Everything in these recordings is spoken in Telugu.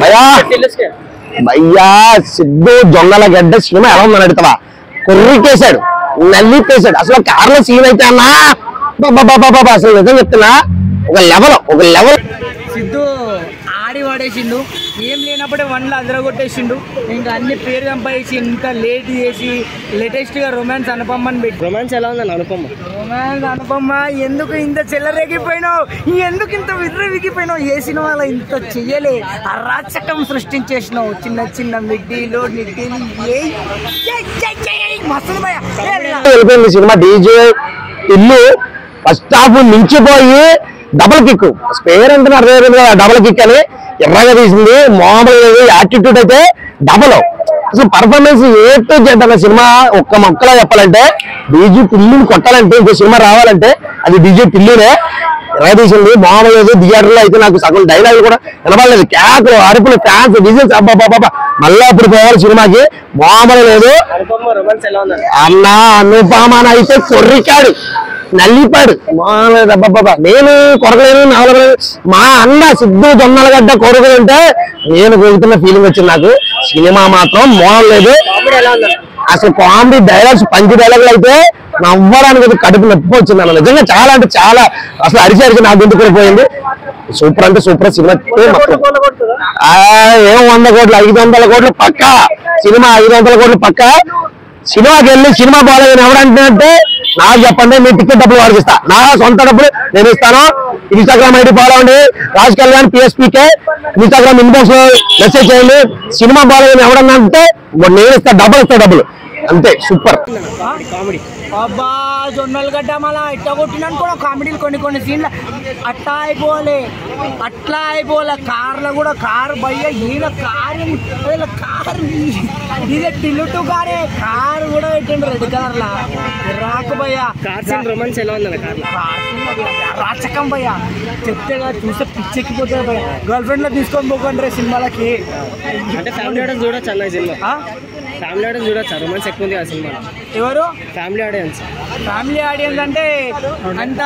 భయా భయ్యా సిద్ధు జొన్నల గడ్డ సినిమా ఎలా ఉందని అడుగుతావా కొర్రికేశాడు నల్లిపేశాడు అసలు కార్లో సీన్ అయితే అన్నా బాబా అసలు నిజం చెప్తున్నా ఒక లెవెల్ ఒక లెవెల్ సిద్ధు ఆడి వాడేసిండు ఏం లేనప్పుడే వన్లు అదరగొట్టేసిండు ఇంకా అన్ని పేరు సంపాదించి ఇంత లేట్ చేసి లేటెస్ట్ గా రొమాన్స్ అనుపమ్మని పెట్టి రొమాన్స్ ఎలా ఉందని అనుపమ్మ రొమాన్స్ అనుపమ్మ ఎందుకు ఇంత చెల్లరేగిపోయినావు ఎందుకు ఇంత విర్రవిగిపోయినావు ఏ సినిమాలో ఇంత చెయ్యలే అరాచకం సృష్టించేసినావు చిన్న చిన్న మిడ్డీలు నిడ్డీలు ఏ మస్తు భయ వెళ్ళిపోయింది సినిమా డీజే ఇల్లు ఫస్ట్ హాఫ్ మించిపోయి డబుల్ కిక్ స్పేర్ అంటే అర్థమైంది కదా డబుల్ కిక్ అని ఎర్రగా తీసింది మామూలు లేదు యాటిట్యూడ్ అయితే డబుల్ అసలు పర్ఫార్మెన్స్ ఏ టు జెడ్ అన్న సినిమా ఒక్క మొక్కలా చెప్పాలంటే డీజీ టిల్లుని కొట్టాలంటే ఇంకో సినిమా రావాలంటే అది డీజే టిల్లునే ఎర్రగా తీసింది మామూలు లేదు థియేటర్ లో అయితే నాకు సగం డైలాగ్ కూడా వినబడలేదు క్యాకులు అరుపులు ఫ్యాన్స్ డిజైన్స్ అబ్బాబాబా మళ్ళీ అప్పుడు పోవాలి సినిమాకి మామూలు లేదు అనుపమ్మ రొమాన్స్ ఎలా ఉందని అన్న అనుపమాన అయితే కొర్రికాడు నల్లిపాడు మామూలు అబ్బబ్బబ్బా. నేను కొరకలేను నవలలేదు మా అన్న సిద్ధు దొన్నలగడ్డ కొరకలంటే నేను కొడుతున్న ఫీలింగ్ వచ్చింది నాకు సినిమా మాత్రం మోనం లేదు అసలు కామెడీ డైలాగ్స్ పంచి డైలాగులు అయితే నవ్వడానికి అయితే కడుపు నొప్పి వచ్చింది అన్న నిజంగా చాలా అంటే చాలా అసలు అరిచి అరిచి నా గొంతు కూడా పోయింది సూపర్ అంటే సూపర్ సినిమా మొత్తం. ఆ, ఏం వంద కోట్లు ఐదు వందల కోట్లు పక్క సినిమా ఐదు వందల కోట్లు పక్క సినిమాకి వెళ్ళి సినిమా బాగాలేదని ఎవడంటే నాకు చెప్పండి నేను టికెట్ డబ్బులు వాడికి ఇస్తా నా సొంత డబ్బులు నేను ఇస్తాను ఇన్స్టాగ్రామ్ ఐడి ఫాలో అవ్వండి Raj Kalyan PSPK Instagram inbox లో మెసేజ్ చేయండి సినిమా బాగాలేదని ఎవడన్నా అంటే నేను ఇస్తా డబ్బులు ఇస్తా డబ్బులు అంతే సూపర్ కామెడీ అబ్బా జొన్నలు గడ్డ మళ్ళా ఇట్లా కొట్టినాను కూడా కామెడీలు కొన్ని కొన్ని సీన్లు అట్లా అయిపోలే అట్లా అయిపోలే కార్లో కూడా కారు భయ్య ఈయన కారు అసలు కారు ఇదే టిల్లుటు కారే కారు కూడా పెట్టిండు రెడ్ కలర్ లా రాకు భయ్య కార్ సీన్ రొమాన్స్ ఎలా ఉందని కార్లో రాచకం భయ్య చెప్తేగా చూస్తే పిచ్చెక్కిపోతుంది భయ్య గర్ల్ ఫ్రెండ్ లో తీసుకొని పోకండి రే సినిమాలకి అంటే ఫ్యామిలీ ఆడియన్స్ చూడొచ్చు అన్న ఈ సినిమా ఆ? ఫ్యామిలీ ఆడియన్స్ చూడొచ్చు రొమాన్స్ ఎక్కువ ఉంది ఆ సినిమా ఎవరు ఫ్యామిలీ ఆడియన్స్ ఫ్యామిలీ ఆడియన్స్ అంటే అంత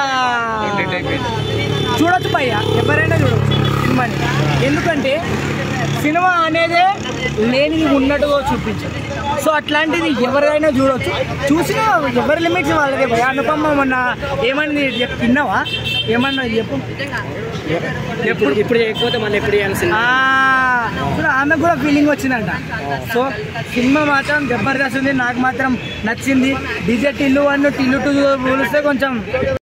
చూడొచ్చు భయ్య ఎవరైనా చూడొచ్చు సినిమాని ఎందుకంటే సినిమా అనేదే లేనిది ఉన్నట్టుగా చూపించదు సో అట్లాంటిది ఎవరైనా చూడొచ్చు చూసినా ఎవరి లిమిట్స్ వాళ్ళదే భయ అనుపమ మొన్న ఏమని చెప్పు తిన్నావా ఏమన్నా చెప్పు ఎప్పుడు ఇప్పుడు చేయకపోతే మళ్ళీ ఎప్పుడు చేయాలి సినిమా ఆ, ఇప్పుడు ఆమెకు కూడా ఫీలింగ్ వచ్చిందంట సో సినిమా మాత్రం జబర్దస్త్ ఉంది నాకు మాత్రం నచ్చింది డిజెట్ ఇల్లు వన్ టిల్లు టూ పోలిస్తే కొంచెం